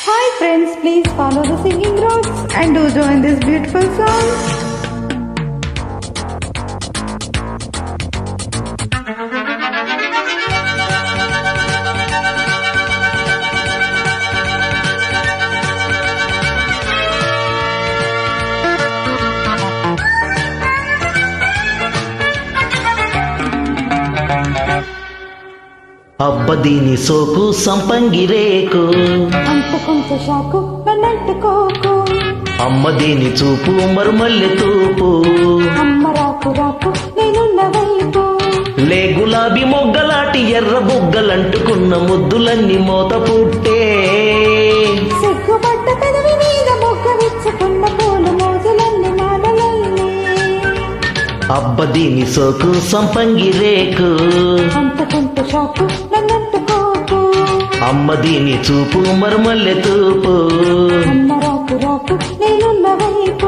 Hi friends, please follow the singing rocks and do join this beautiful song. అబ్బ దీని సోకు సంపంగిరేకు అంటుకుంటూ షాకు నన్నంటుకోకు అమ్మ దీని చూపు మరుమల్లె తూపు అమ్మ రాకు రాకు నేనున్న వైపు లే గులాబీ మొగ్గలాటి ఎర్ర బుగ్గలంటుకున్న ముద్దులన్నీ మోత పుట్టే సిగ్గుపడ్డ పెదవి మీద మొగ్గ విచ్చుకున్న పూలు మోజులన్నీ మాలలన్నీ అబ్బ దీని సోకు సంపంగిరేకు అంటుకుంటూ షాకు నన్నంటుకోకు అమ్మ దీని చూపు మరుమల్లె తూపు అమ్మ రాకు రాకు నేనున్న వైపు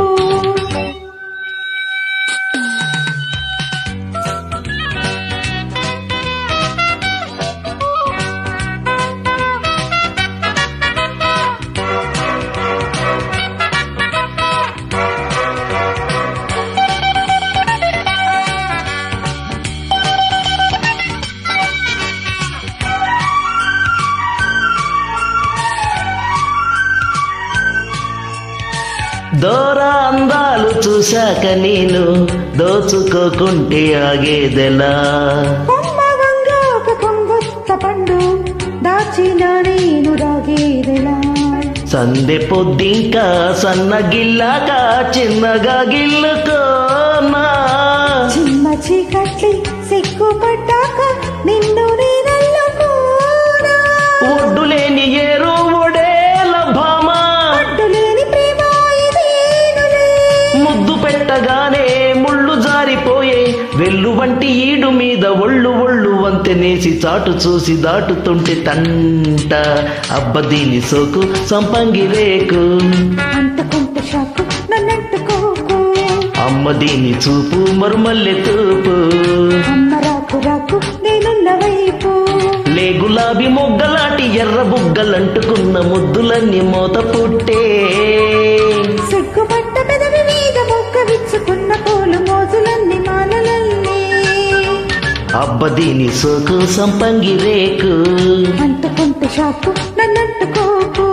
దోరా అందాలు చూశాక నేను దోచుకోకుంటే ఆగేదెలా కొమ్మ గంగ ఒక కొంగొత్త పండు దాచిన నేను రాగేదెలా సందె పొద్దింకా సన్న గిల్లాక చిన్నగా గిల్లుకోనా చిన్న చీకటి సిగ్గుపడ్డాక నిన్ను నేనల్లుకోనా ఒడ్డు లేని ఏరు ఒడేల భామ అడ్డులేని ప్రేమ ఇదేనులే ముద్దు పెట్టగానే ముళ్ళు జారిపోయే వెల్లు వంటి ఈడు మీద ఒళ్ళు ఒళ్ళు వంతెనేసి చాటు చూసి దాటుతుంటే తంట అబ్బ దీని సోకు సంపంగి రేకు అంటుకుంటూ షాకు నన్నంటుకోకు అమ్మ దీని చూపు మరుమల్లె తూపు అమ్మ రాకు రాకు నేనున్న వైపు లే గులాబీ మొగ్గలాంటి ఎర్ర బుగ్గలంటుకున్న ముద్దులన్నీ మోత పుట్టే సిగ్గుపడ్డ పెదవి మీద మొక్క విచ్చుకున్న పూలు మోజులన్నీ మాలలన్నీ అబ్బ దీని సోకు సంపంగి రేకు అంటుకుంటూ షాకు నన్నంటుకోకు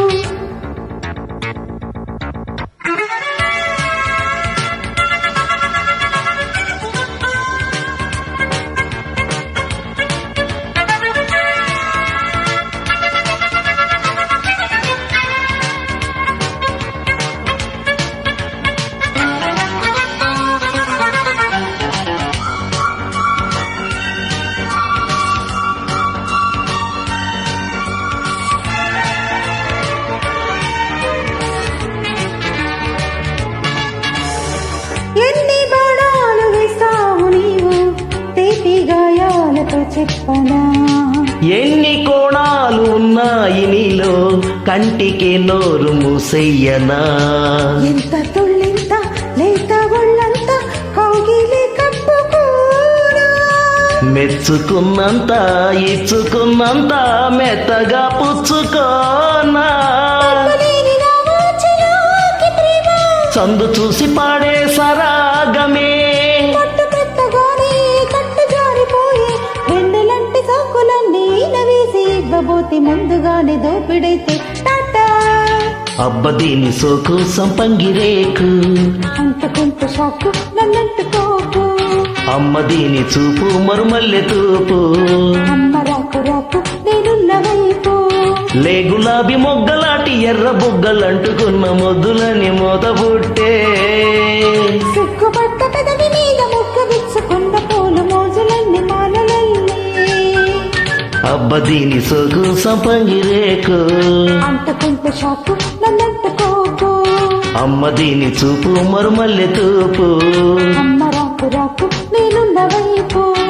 ఎన్ని బాణాలు వేస్తావు నీవు తీపి గాయాలతో చెప్పనా ఎన్ని కోణాలు ఉన్నాయి నీలో కంటికి నోరు మూసెయ్యనా ఎంత తుళ్ళింత లేత ఒళ్ళంత కౌగిలి కప్పుకోరా మెచ్చుకున్నంత ఇచ్చుకున్నంత మెత్తగా పుచ్చుకోనా లేని నా వాచిలోకి ప్రేమ సందు చూసి పాడే సరాగమే పట్టు పెట్టగానే కట్టు జారిపోయి వెన్నెలంటి సాకులన్నీ నవేసి ఇవ్వబోతే ముందుగానే దోపిడైతే టాటా అబ్బ దీని సోకు సంపంగి రేకు అంటుకుంటూ షాకు నన్నంటుకోకు అమ్మ దీని చూపు మరుమల్లె తూపు అమ్మ రాకు రాకు నేనున్న వైపు లే గులాబీ మొగ్గలాటి ఎర్ర బుగ్గలంటుకున్న మొద్దులని మోత పుట్టే సిగ్గుపట్ట పెదవి మీద ముక్క విచ్చుకున్న పూలు మోజులన్నీ మాలలన్నీ అబ్బ దీని సోకు సంపంగి రేకు అంటుకుంటూ షాకు నన్నంటుకోకు అమ్మ దీని చూపు మరుమల్లె తూపు అమ్మ రాకు రాకు నేనున్న వైపు